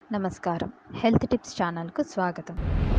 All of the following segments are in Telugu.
నమస్కారం హెల్త్ టిప్స్ ఛానల్కు స్వాగతం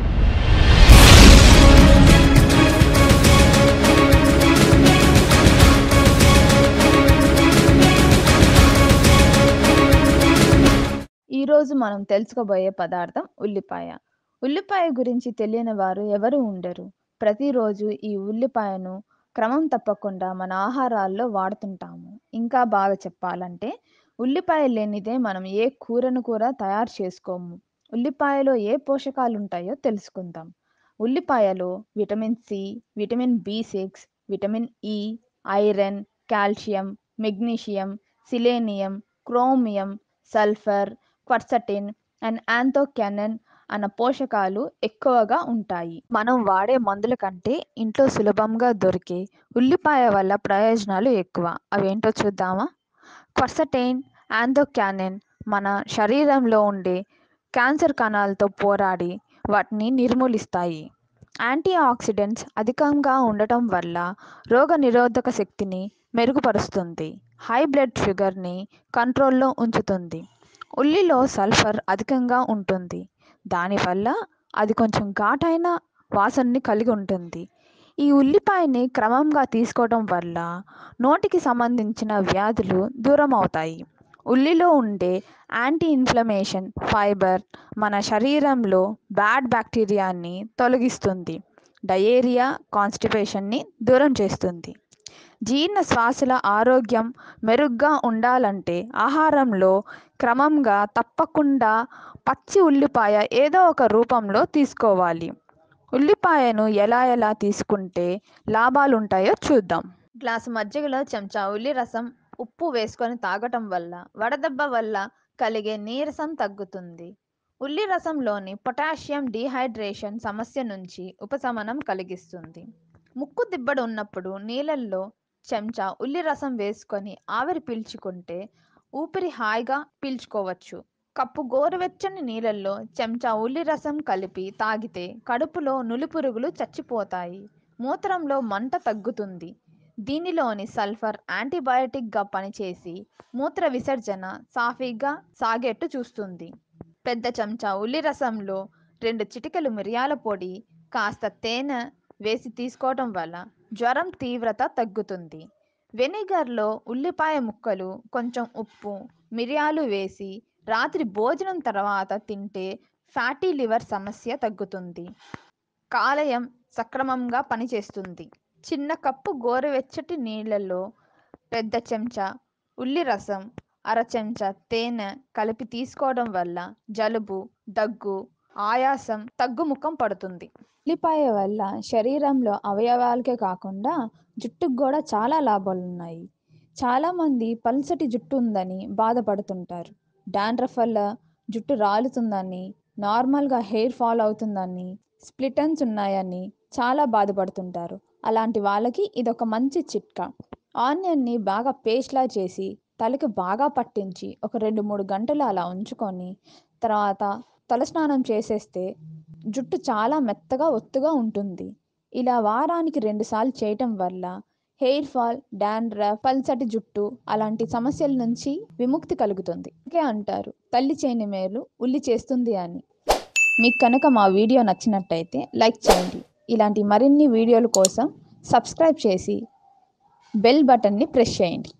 ఈరోజు మనం తెలుసుకోబోయే పదార్థం ఉల్లిపాయ ఉల్లిపాయ గురించి తెలియని వారు ఎవరు ఉండరు ప్రతిరోజు ఈ ఉల్లిపాయను క్రమం తప్పకుండా మన ఆహారాల్లో వాడుతుంటాము ఇంకా బాగా చెప్పాలంటే ఉల్లిపాయ లేనిదే మనం ఏ కూరను కూడా తయారు చేసుకోము ఉల్లిపాయలో ఏ పోషకాలు ఉంటాయో తెలుసుకుందాం ఉల్లిపాయలో vitamin C vitamin B six vitamin E iron calcium magnesium selenium chromium sulphur quercetin and anthocyanin అన్న పోషకాలు ఎక్కువగా ఉంటాయి మనం వాడే మందుల కంటే ఇంట్లో సులభంగా దొరికే ఉల్లిపాయ వల్ల ప్రయోజనాలు ఎక్కువ అవేంటో చూద్దామా క్వర్సటైన్ యాంథోక్యానిన్ మన శరీరంలో ఉండే క్యాన్సర్ కణాలతో పోరాడి వాటిని నిర్మూలిస్తాయి యాంటీ ఆక్సిడెంట్స్ అధికంగా ఉండటం వల్ల రోగ నిరోధక శక్తిని మెరుగుపరుస్తుంది హై బ్లడ్ షుగర్ని కంట్రోల్లో ఉంచుతుంది ఉల్లిలో సల్ఫర్ అధికంగా ఉంటుంది దానివల్ల అది కొంచెం ఘాటైన వాసనని కలిగి ఉంటుంది ఈ ఉల్లిపాయని క్రమంగా తీసుకోవడం వల్ల నోటికి సంబంధించిన వ్యాధులు దూరం అవుతాయి ఉల్లిలో ఉండే యాంటీ ఇన్ఫ్లమేషన్ ఫైబర్ మన శరీరంలో బ్యాడ్ బ్యాక్టీరియాని తొలగిస్తుంది డయేరియా కాన్స్టిపేషన్ని దూరం చేస్తుంది జీర్ణ శ్వాసల ఆరోగ్యం మెరుగ్గా ఉండాలంటే ఆహారంలో క్రమంగా తప్పకుండా పచ్చి ఉల్లిపాయ ఏదో ఒక రూపంలో తీసుకోవాలి ఉల్లిపాయను ఎలా ఎలా తీసుకుంటే లాభాలు ఉంటాయో చూద్దాం గ్లాసు మజ్జిగలో చెంచా ఉల్లి రసం ఉప్పు వేసుకొని తాగటం వల్ల వడదెబ్బ వల్ల కలిగే నీరసం తగ్గుతుంది ఉల్లి రసంలోని పొటాషియం డీహైడ్రేషన్ సమస్య నుంచి ఉపశమనం కలిగిస్తుంది ముక్కు దిబ్బడు ఉన్నప్పుడు నీళ్ళల్లో చెంచా ఉల్లి రసం వేసుకొని ఆవిరి పీల్చుకుంటే ఊపిరి హాయిగా పీల్చుకోవచ్చు కప్పు గోరువెచ్చని నీళ్ళల్లో చెంచా ఉల్లి రసం కలిపి తాగితే కడుపులో నులిపురుగులు చచ్చిపోతాయి మూత్రంలో మంట తగ్గుతుంది దీనిలోని సల్ఫర్ యాంటీబయాటిక్గా పనిచేసి మూత్ర విసర్జన సాఫీగా సాగేట్టు చూస్తుంది పెద్ద చెంచా ఉల్లి రసంలో రెండు చిటికెలు మిరియాల పొడి కాస్త తేనె వేసి తీసుకోవడం వల్ల జ్వరం తీవ్రత తగ్గుతుంది వెనిగర్లో ఉల్లిపాయ ముక్కలు కొంచెం ఉప్పు మిరియాలు వేసి రాత్రి భోజనం తర్వాత తింటే ఫ్యాటీ లివర్ సమస్య తగ్గుతుంది కాలేయం సక్రమంగా పనిచేస్తుంది చిన్న కప్పు గోరువెచ్చటి నీళ్ళలో పెద్ద చెంచా ఉల్లి రసం అర చెంచా తేనె కలిపి తీసుకోవడం వల్ల జలుబు దగ్గు ఆయాసం తగ్గుముఖం పడుతుంది ఉల్లిపాయ వల్ల శరీరంలో అవయవాలకే కాకుండా జుట్టుకు కూడా చాలా లాభాలు ఉన్నాయి చాలామంది పల్సటి జుట్టు ఉందని బాధపడుతుంటారు డాండ్రఫ్ వల్ల జుట్టు రాలుతుందని నార్మల్గా హెయిర్ ఫాల్ అవుతుందని స్ప్లిటన్స్ ఉన్నాయని చాలా బాధపడుతుంటారు అలాంటి వాళ్ళకి ఇదొక మంచి చిట్కా ఆనియన్ని బాగా పేస్ట్లా చేసి తలకి బాగా పట్టించి ఒక రెండు మూడు గంటలు అలా ఉంచుకొని తర్వాత తలస్నానం చేసేస్తే జుట్టు చాలా మెత్తగా ఒత్తుగా ఉంటుంది ఇలా వారానికి రెండుసార్లు చేయటం వల్ల హెయిర్ ఫాల్ డాండ్రఫ్ పల్సటి జుట్టు అలాంటి సమస్యల నుంచి విముక్తి కలుగుతుంది అందుకే అంటారు తల్లి చేయని మేలు ఉల్లి చేస్తుంది అని మీకు కనుక మా వీడియో నచ్చినట్టయితే లైక్ చేయండి ఇలాంటి మరిన్ని వీడియోల కోసం సబ్స్క్రైబ్ చేసి బెల్ బటన్ని ప్రెస్ చేయండి